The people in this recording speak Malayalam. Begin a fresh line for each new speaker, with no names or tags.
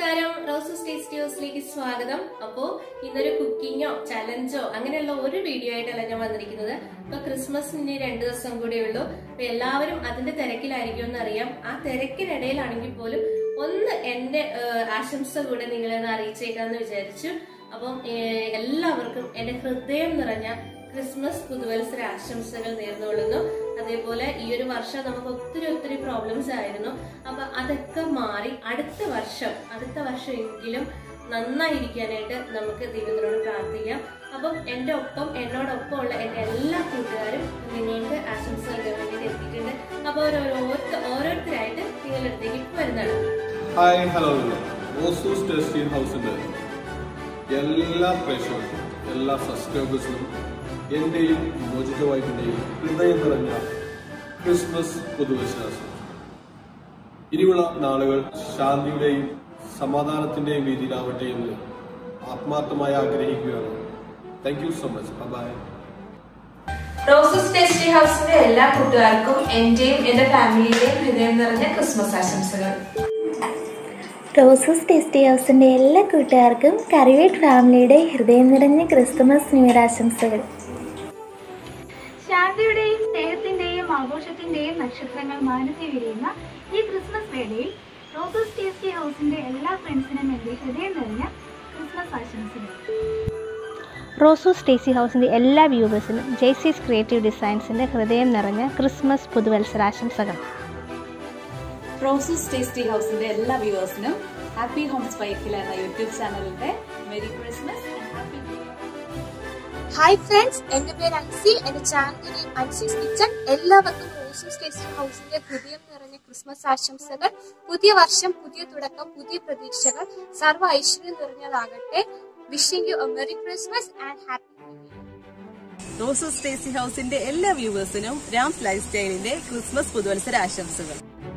നമസ്കാരം റോസസ് ടേസ്റ്റ് ഹൗസിലേക്ക് സ്വാഗതം അപ്പോ ഇന്നൊരു കുക്കിങ്ങോ ചലഞ്ചോ അങ്ങനെയുള്ള ഒരു വീഡിയോ ആയിട്ടല്ല ഞാൻ വന്നിരിക്കുന്നത് ഇപ്പൊ ക്രിസ്മസ് ഇനി രണ്ടു ദിവസം കൂടെ ഉള്ളൂ അപ്പൊ എല്ലാവരും അതിന്റെ തിരക്കിലായിരിക്കും എന്നറിയാം ആ തിരക്കിനിടയിലാണെങ്കിൽ പോലും ഒന്ന് എന്റെ ഏഹ്, ആശംസ കൂടെ നിങ്ങളെ ഒന്ന് അറിയിച്ചേക്കാന്ന് വിചാരിച്ചു അപ്പം ഏഹ്, എല്ലാവർക്കും എന്റെ ഹൃദയം നിറഞ്ഞ ക്രിസ്മസ് പുതുവത്സര ആശംസകൾ നേർന്നുകൊള്ളുന്നു അതേപോലെ ഈ ഒരു വർഷം നമുക്ക് ഒത്തിരി ഒത്തിരി പ്രോബ്ലംസ് ആയിരുന്നു അപ്പൊ അതൊക്കെ മാറി അടുത്ത വർഷം അടുത്ത വർഷം എങ്കിലും നന്നായിരിക്കാനായിട്ട് നമുക്ക് ദൈവത്തിനോട് പ്രാർത്ഥിക്കാം അപ്പം എൻ്റെ ഒപ്പം എന്നോടൊപ്പം ഉള്ള എൻ്റെ എല്ലാ കൂട്ടുകാരും നിങ്ങൾക്ക് ആശംസകൾ വേണ്ടിയിട്ട് എത്തിയിട്ടുണ്ട് അപ്പോൾ ഓരോരോ ഓരോരുത്തരായിട്ട് നിങ്ങളുടെ അടുത്തേക്ക് ഇപ്പൊ വരുന്നതാണ്
ഹായ് ഹലോ ഓസൂസ് ടെസ്റ്റിംഗ് ഹൗസിന്റെ എല്ലാ പ്രേക്ഷകർക്കും എല്ലാ സബ്സ്ക്രൈബേഴ്സിനും എന്റെയും മോജിറ്റോ വൈഫിന്റെയും ഹൃദയം നിറഞ്ഞ ക്രിസ്മസ് പുതുവശാസം ഇനിയുള്ള നാളുകൾ ശാന്തിയുടെയും സമാധാനത്തിന്റെയും രീതിയിലാവട്ടെ എന്ന് ആത്മാർത്ഥമായി ആഗ്രഹിക്കുകയാണ് thank you so much bye
Roses Tasty ഹൗസിന്റെ എല്ലാ കൂട്ടുകാർക്കും എന്റെയും എന്റെ ഫാമിലിയുടെയും ഹൃദയം നിറഞ്ഞ ക്രിസ്മസ് ആശംസകൾ
റോസസ് ടേസ്റ്റി ഹൗസിൻ്റെ എല്ലാ കൂട്ടുകാർക്കും കറിവേറ്റ് ഫാമിലിയുടെ ഹൃദയം നിറഞ്ഞ ക്രിസ്തുമസ് ന്യൂ ഇയർ ആശംസകൾ
ശാന്തിയുടെയും സ്നേഹത്തിന്റെയും ആഘോഷത്തിന്റെയും നക്ഷത്രങ്ങൾ മാനസി വിരിയുന്ന ഈ ക്രിസ്മസ് വേളയിൽ റോസസ് ടേസ്റ്റി ഹൗസിന്റെ എല്ലാ ഫ്രണ്ട്സിനും എന്റെ ഹൃദയം നിറഞ്ഞ ക്രിസ്മസ് ആശംസകൾ
റോസൂസ് ടേസി ഹൗസിൻ്റെ എല്ലാ വ്യൂവേഴ്സിനും ജെയ്സീസ് ക്രിയേറ്റീവ് ഡിസൈൻസിൻ്റെ ഹൃദയം നിറഞ്ഞ ക്രിസ്മസ് പുതുവത്സരാശംസകൾ
റോസസ് ടേസ്റ്റി ഹൗസിന്റെ എല്ലാ വ്യൂവേഴ്സിനും ഹാപ്പി ഹോംസ് വൈക്കിൽ എന്ന യൂട്യൂബ് ചാനലിന്റെ merry Christmas and happy new year
hi friends എന്റെ പേര് അൻസി എന്റെ ചാനലിന്റെ നെയിം അൻസീസ് കിച്ചൺ എല്ലാവർക്കും റോസസ് ടേസ്റ്റ് ഹൗസിന്റെ ഹൃദയം നിറഞ്ഞ ക്രിസ്മസ് ആശംസകൾ പുതിയ വർഷം പുതിയ തുടക്കം പുതിയ പ്രതീക്ഷകൾ സർവ്വ ഐശ്വര്യം നിറഞ്ഞതാകട്ടെ wishing you a merry Christmas and happy
Roses Tasty ഹൗസിന്റെ എല്ലാ വ്യൂവേഴ്സിനും രാംസ് ലൈഫ് സ്റ്റൈലിന്റെ ക്രിസ്മസ് പുതുവത്സര ആശംസകൾ